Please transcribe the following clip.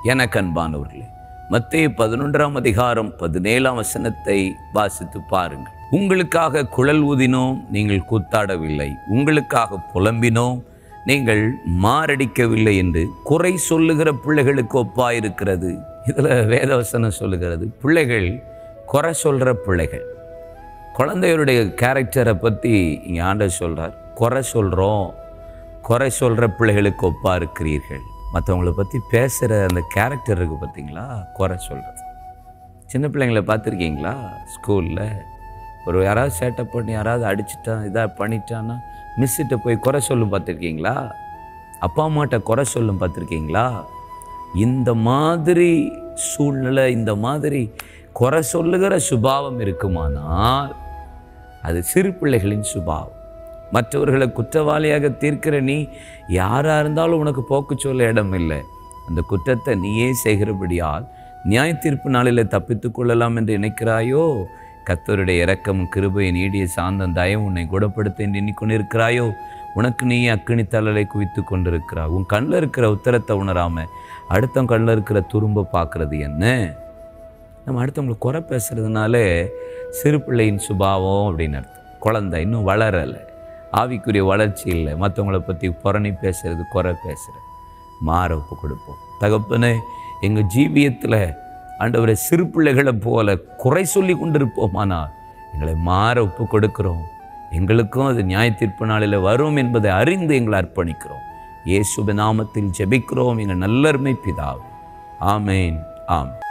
எனக்கு அன்பானவர்களே மத்திய பதினொன்றாம் அதிகாரம் பதினேழாம் வசனத்தை வாசித்து பாருங்கள் உங்களுக்காக குழல் ஊதினோம் நீங்கள் கூத்தாடவில்லை உங்களுக்காக புலம்பினோம் நீங்கள் மாரடிக்கவில்லை என்று குறை சொல்லுகிற பிள்ளைகளுக்கு ஒப்பாயிருக்கிறது இதில் வேதவசனம் சொல்லுகிறது பிள்ளைகள் குறை சொல்கிற பிள்ளைகள் குழந்தைகளுடைய கேரக்டரை பற்றி இங்கே ஆண்டவர் சொல்கிறார் குறை சொல்கிறோம் குறை சொல்கிற பிள்ளைகளுக்கு ஒப்பா இருக்கிறீர்கள் மற்றவங்கள பற்றி பேசுகிற அந்த கேரக்டர் இருக்குது பார்த்தீங்களா குறை சொல்கிறது சின்ன பிள்ளைங்கள பார்த்துருக்கீங்களா ஸ்கூலில் ஒரு யாராவது சேட்டை பண்ணி யாராவது அடிச்சிட்டான் இதாக பண்ணிட்டான்னா மிஸ்ஸிட்ட போய் குறை சொல்லும் பார்த்துருக்கீங்களா அப்பா அம்மாட்ட குறை சொல்லும் பார்த்துருக்கீங்களா இந்த மாதிரி சூழ்நிலை இந்த மாதிரி குறை சொல்லுகிற சுபாவம் இருக்குமானால் அது சிறு பிள்ளைகளின் சுபாவம் மற்றவர்களை குற்றவாளியாக தீர்க்கிற நீ யாராக இருந்தாலும் உனக்கு போக்கு சொல்ல இடம் இல்லை அந்த குற்றத்தை நீயே செய்கிறபடியால் நியாய தீர்ப்பு நாளில் தப்பித்துக் கொள்ளலாம் என்று நினைக்கிறாயோ கத்தருடைய இரக்கமும் கிருபையை நீடிய சாந்தம் தயம் உன்னை குணப்படுத்த என்று எண்ணிக்கொண்டிருக்கிறாயோ உனக்கு நீ அக்கினி தழலை குவித்து கொண்டிருக்கிறாய் உன் கண்ணில் இருக்கிற உத்தரத்தை உணராமல் அடுத்தவன் கண்ணில் இருக்கிற துரும்ப பார்க்கறது என்ன நம்ம அடுத்தவங்களை குறை பேசுறதுனால சிறு பிள்ளையின் சுபாவம் அப்படின்னு அர்த்தம் குழந்தை இன்னும் வளரலை ஆவிக்குரிய வளர்ச்சி இல்லை மற்றவங்கள பற்றி புறணி பேசுறது குறை பேசுகிறது மாற ஒப்பு கொடுப்போம் தகப்பனே எங்கள் ஜீவியத்தில் ஆண்டவரை சிறு பிள்ளைகளை போல குறை சொல்லி கொண்டிருப்போமானால் எங்களை மாற ஒப்பு கொடுக்கிறோம் எங்களுக்கும் அது நியாய தீர்ப்பு நாளில் வரும் என்பதை அறிந்து எங்களை அர்ப்பணிக்கிறோம் இயேசுப நாமத்தில் ஜெபிக்கிறோம் எங்கள் நல்லருமை பிதாவே ஆமேன் ஆம்